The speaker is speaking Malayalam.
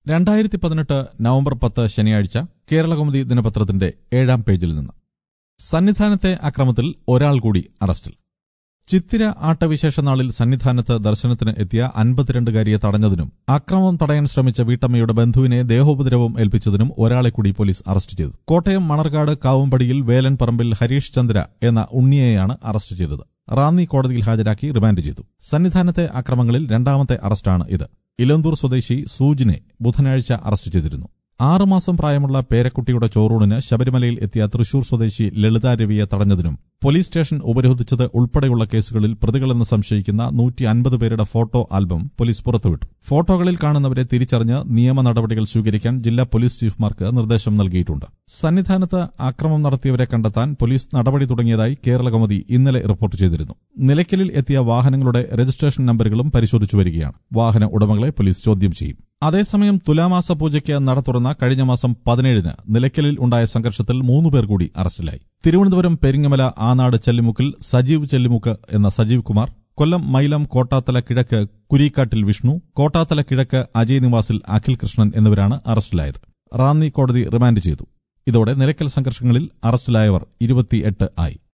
രണ്ടായിരത്തി പതിനെട്ട് നവംബർ പത്ത് ശനിയാഴ്ച കേരളകൗമുദി ദിനപത്രത്തിന്റെ ഏഴാം പേജിൽ നിന്ന് സന്നിധാനത്തെ അക്രമത്തിൽ ഒരാൾ കൂടി അറസ്റ്റിൽ ചിത്തിര ആട്ടവിശേഷ നാളിൽ സന്നിധാനത്ത് ദർശനത്തിന് എത്തിയ അൻപത്തിരണ്ടുകാരിയെ തടഞ്ഞതിനും അക്രമം തടയാൻ ശ്രമിച്ച വീട്ടമ്മയുടെ ബന്ധുവിനെ ദേഹോപദ്രവം ഏൽപ്പിച്ചതിനും ഒരാളെ കൂടി പോലീസ് അറസ്റ്റ് ചെയ്തു കോട്ടയം മണർകാട് കാവുംപടിയിൽ വേലൻ പറമ്പിൽ ഹരീഷ് ചന്ദ്ര എന്ന ഉണ്ണിയെയാണ് അറസ്റ്റ് ചെയ്തത് റാന്നി കോടതിയിൽ ഹാജരാക്കി റിമാൻഡ് ചെയ്തു സന്നിധാനത്തെ അക്രമങ്ങളിൽ രണ്ടാമത്തെ അറസ്റ്റാണ് ഇത് ഇലന്തൂർ സ്വദേശി സൂജിനെ ബുധനാഴ്ച അറസ്റ്റ് ചെയ്തിരുന്നു ആറുമാസം പ്രായമുള്ള പേരക്കുട്ടിയുടെ ചോറൂണിന് ശബരിമലയിൽ എത്തിയ തൃശൂർ സ്വദേശി ലളിത രവിയെ തടഞ്ഞതിനും പോലീസ് സ്റ്റേഷൻ ഉപരോധിച്ചത് ഉൾപ്പെടെയുള്ള കേസുകളിൽ പ്രതികളെന്ന് സംശയിക്കുന്ന നൂറ്റി അൻപത് പേരുടെ ഫോട്ടോ ആൽബം പോലീസ് പുറത്തുവിട്ടു ഫോട്ടോകളിൽ കാണുന്നവരെ തിരിച്ചറിഞ്ഞ് നിയമ നടപടികൾ സ്വീകരിക്കാൻ ജില്ലാ പോലീസ് ചീഫ്മാർക്ക് നിർദ്ദേശം നൽകിയിട്ടുണ്ട് സന്നിധാനത്ത് അക്രമം നടത്തിയവരെ കണ്ടെത്താൻ പോലീസ് നടപടി തുടങ്ങിയതായി കേരള കൗമുദി ഇന്നലെ റിപ്പോർട്ട് ചെയ്തിരുന്നു നിലയ്ക്കലിൽ എത്തിയ വാഹനങ്ങളുടെ രജിസ്ട്രേഷൻ നമ്പറുകളും പരിശോധിച്ചു വരികയാണ് വാഹന ഉടമകളെ പോലീസ് ചോദ്യം ചെയ്യും അതേസമയം തുലാമാസ പൂജയ്ക്ക് നട തുറന്ന കഴിഞ്ഞ മാസം പതിനേഴിന് നിലയ്ക്കലിൽ ഉണ്ടായ സംഘർഷത്തിൽ മൂന്നുപേർ കൂടി അറസ്റ്റിലായി തിരുവനന്തപുരം പെരിങ്ങമല ആനാട് ചെല്ലിമുക്കിൽ സജീവ് ചെല്ലിമുക്ക് എന്ന സജീവ് കുമാർ കൊല്ലം മൈലം കോട്ടാത്തല കിഴക്ക് കുരീക്കാട്ടിൽ വിഷ്ണു കോട്ടാത്തല കിഴക്ക് അജയ് നിവാസിൽ അഖിൽ കൃഷ്ണൻ എന്നിവരാണ് അറസ്റ്റിലായത് റാന്നി കോടതി റിമാൻഡ് ചെയ്തു ഇതോടെ നിലയ്ക്കൽ സംഘർഷങ്ങളിൽ അറസ്റ്റിലായവർ ഇരുപത്തിയെട്ട് ആയി